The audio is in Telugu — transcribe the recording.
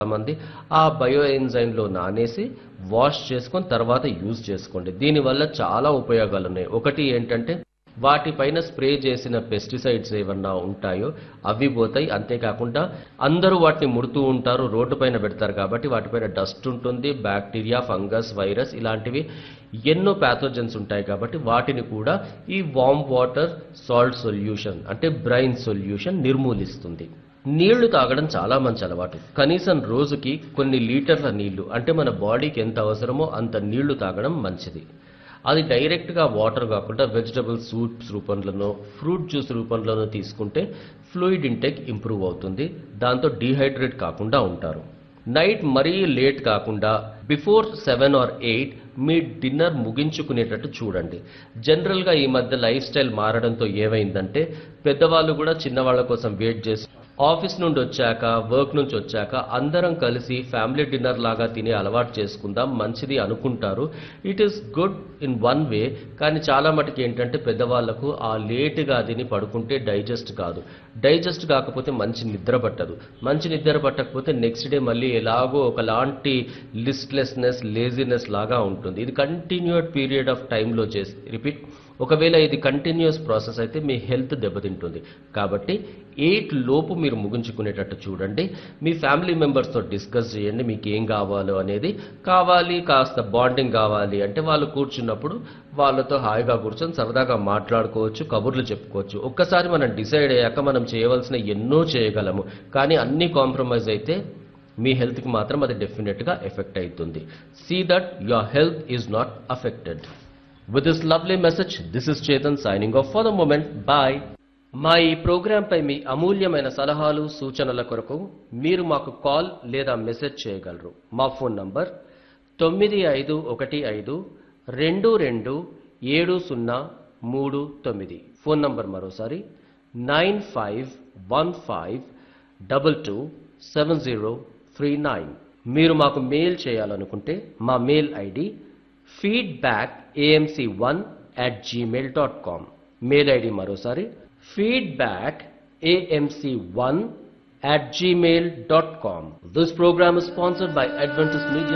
మంది ఆ బయో ఎంజైమ్లో నానేసి వాష్ చేసుకొని తర్వాత యూజ్ చేసుకోండి దీనివల్ల చాలా ఉపయోగాలు ఉన్నాయి ఒకటి ఏంటంటే వాటిపైన స్ప్రే చేసిన పెస్టిసైడ్స్ ఏమన్నా ఉంటాయో అవి పోతాయి అంతేకాకుండా అందరూ వాటిని ముడుతూ ఉంటారు రోడ్డు పైన పెడతారు కాబట్టి వాటిపైన డస్ట్ ఉంటుంది బ్యాక్టీరియా ఫంగస్ వైరస్ ఇలాంటివి ఎన్నో ప్యాథోజన్స్ ఉంటాయి కాబట్టి వాటిని కూడా ఈ వామ్ వాటర్ సాల్ట్ సొల్యూషన్ అంటే బ్రైన్ సొల్యూషన్ నిర్మూలిస్తుంది నీళ్లు తాగడం చాలా మంచి అలవాటు కనీసం రోజుకి కొన్ని లీటర్ల నీళ్లు అంటే మన బాడీకి ఎంత అవసరమో అంత నీళ్లు తాగడం మంచిది అది డైరెక్ట్గా వాటర్ కాకుండా వెజిటబుల్ సూప్స్ రూపంలోనో ఫ్రూట్ జ్యూస్ రూపంలోనో తీసుకుంటే ఫ్లూయిడ్ ఇంటెక్ ఇంప్రూవ్ అవుతుంది దాంతో డీహైడ్రేట్ కాకుండా ఉంటారు నైట్ మరీ లేట్ కాకుండా బిఫోర్ సెవెన్ ఆర్ ఎయిట్ మీ డిన్నర్ ముగించుకునేటట్టు చూడండి జనరల్గా ఈ మధ్య లైఫ్ స్టైల్ మారడంతో ఏమైందంటే పెద్దవాళ్ళు కూడా చిన్నవాళ్ళ కోసం వెయిట్ చేసి ఆఫీస్ నుండి వచ్చాక వర్క్ నుంచి వచ్చాక అందరం కలిసి ఫ్యామిలీ డిన్నర్ లాగా తినే అలవాటు చేసుకుందాం మంచిది అనుకుంటారు it is good in one way కానీ చాలా మటుకు ఏంటంటే పెద్దవాళ్లకు ఆ లేటుగా తిని పడుకుంటే డైజెస్ట్ కాదు డైజెస్ట్ కాకపోతే మంచి నిద్ర పట్టదు మంచి నిద్ర పట్టకపోతే నెక్స్ట్ డే మళ్ళీ ఎలాగో ఒకలాంటి లిస్ట్లెస్నెస్ లేజినెస్ లాగా ఉంటుంది ఇది కంటిన్యూడ్ పీరియడ్ ఆఫ్ టైంలో చేసి రిపీట్ ఒకవేళ ఇది కంటిన్యూస్ ప్రాసెస్ అయితే మీ హెల్త్ దెబ్బతింటుంది కాబట్టి ఎయిట్ లోపు మీరు ముగించుకునేటట్టు చూడండి మీ ఫ్యామిలీ మెంబర్స్తో డిస్కస్ చేయండి మీకు ఏం కావాలో అనేది కావాలి కాస్త బాండింగ్ కావాలి అంటే వాళ్ళు కూర్చున్నప్పుడు వాళ్ళతో హాయిగా కూర్చొని సరదాగా మాట్లాడుకోవచ్చు కబుర్లు చెప్పుకోవచ్చు ఒక్కసారి మనం డిసైడ్ అయ్యాక మనం చేయవలసిన ఎన్నో చేయగలము కానీ అన్ని కాంప్రమైజ్ అయితే మీ హెల్త్కి మాత్రం అది డెఫినెట్గా ఎఫెక్ట్ అవుతుంది see that your health is not affected with this lovely message this is Chetan signing off for the moment bye మా ఈ ప్రోగ్రాంపై మీ అమూల్యమైన సలహాలు సూచనల కొరకు మీరు మాకు కాల్ లేదా మెసేజ్ చేయగలరు మా ఫోన్ నంబర్ తొమ్మిది ఐదు ఒకటి ఐదు రెండు రెండు ఏడు సున్నా మూడు తొమ్మిది ఫోన్ నంబర్ మరోసారి nine five one five double two seven zero three nine మీరు మాకు మెయిల్ చేయాలనుకుంటే మా mail ID feedback AMC one at Gmail dot com mail ID మరోసారి feedback AMC one at gmail.com. This program is sponsored by Adventist Media.